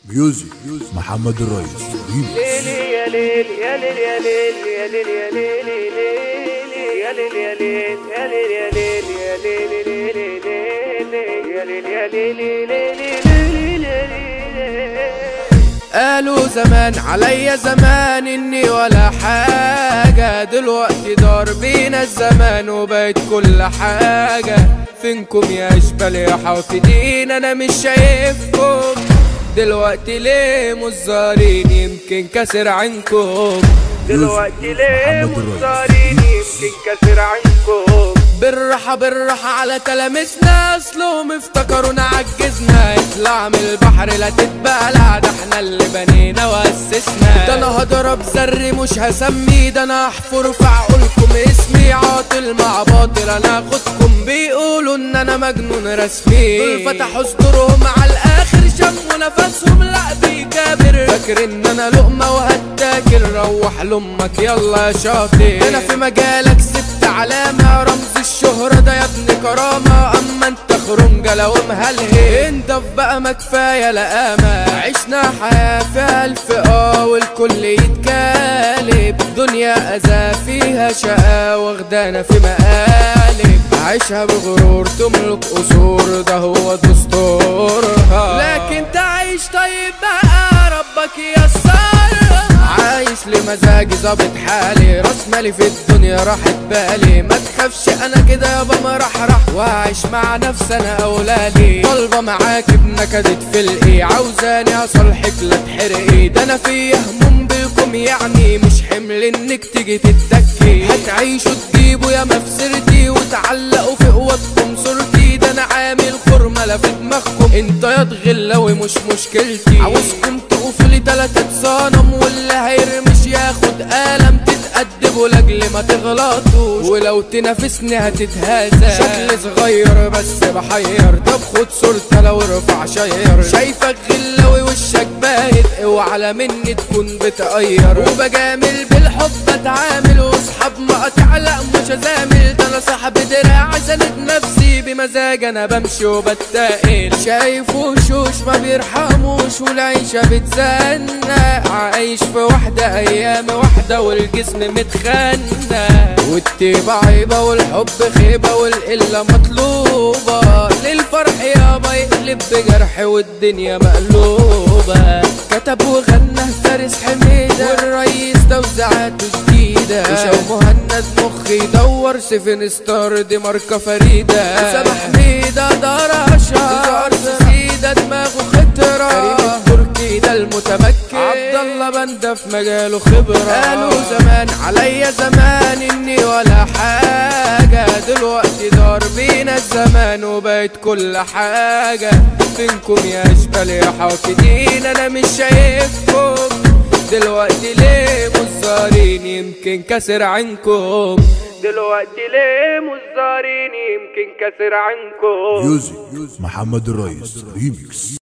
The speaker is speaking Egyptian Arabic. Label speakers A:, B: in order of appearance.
A: ميوزك محمد الريس ريميكس.
B: ليلي يا ليل يا ليل يا ليل يا ليل يا ليل يا ليل يا ليل يا ليل يا ليل يا ليل يا ليل يا ليل يا ليل قالوا زمان عليا زمان اني ولا حاجة دلوقتي دار بينا الزمان وبقت كل حاجة فينكم يا اشبال يا حافظين انا مش شايفكم دلوقتي ليه مزارين يمكن كسر عنكم دلوقتي ليه
A: محمد الريس.
B: مزارين يمكن كسر عنكم بالراحة بالراحة على تلامسنا اصلهم افتكرونا عجزنا اطلع من البحر لا تتبلع ده احنا اللي بنينا واسسنا ده انا هضرب زر مش هسمي ده انا احفر في عقولكم اسمي عاطل مع باطل انا اخدكم بيقولوا ان انا مجنون رسمي دول فتحوا صدورهم على الاخر شموا نفسهم لا بيكابر فاكر ان انا لقمة وهتاكل روح لامك يلا يا شاطر انا في مجالك سبت علامة رمز الشهرة ده يا ابن كرامة اما انت خرنجة لو مهلهي انت في بقى ما كفاية لقامة عشنا حياة فيها الف اه والكل يتكالب دنيا اذى فيها شقاء واخدانا في مقالب عيشها بغرور تملك قصور ده هو دستورها لكن تعيش طيب بقى ربك يسرها عايش لمزاجي ظابط حالي راس مالي في الدنيا راحت بالي ما تخافش انا كده يابا مرحرح وعايش مع نفسي انا اولادي طالبه معاك بنكدت في الايه عاوزاني اصلحك لا تحرقي ده انا في هموم بكم يعني مش حمل انك تيجي تتدكي هتعيشوا تجيبوا يا مفسرتي وتعلقوا في قوتكم صورتي ده انا عامل خرمله في دماغكم انت يا تغلوي مش مشكلتي عاوزكم تقفوا لي تلاتة صنم واللي هيرمش ياخد قلم تتأدبوا لاجل ما تغلطوش ولو تنافسني هتتهزى شكل صغير بس بحير طب خد صورتي لو ارفع شير شايفك غلاوي وشك باهت اوعى مني تكون بتقير وبجامل بالحب اتعامل واصحاب ما اتعلق مش ازامل ده انا صاحب دراع سند نفسي بمزاج انا بمشي وبتقل شايف وشوش ما بيرحموش والعيشة بتزنق عايش في وحدة ايام واحدة والجسم متخنق والتيبة عيبة والحب خيبة والقلة مطلوبة للفرح يابا يقلب بجرح والدنيا مقلوبة كتب وغنى فارس حميدة والرئيس توزيعاته جديدة وشو مهند مخي دور سيفن ستار دي ماركة فريدة أسامة حميدة دار أشهر سيدة دماغه خطرة كريم التركي ده المتمكن عبد الله بندة في مجاله خبرة قالوا زمان عليا زمان اني ولا حاجة دلوقتي دار بينا الزمان وبقت كل حاجة فينكم يا اشبال يا حاقدين انا مش شايفكم دلوقتي ليه مزارين يمكن كسر عنكم دلوقتي ليه مزارين يمكن كسر عنكم
A: ميوزك محمد الريس ريميكس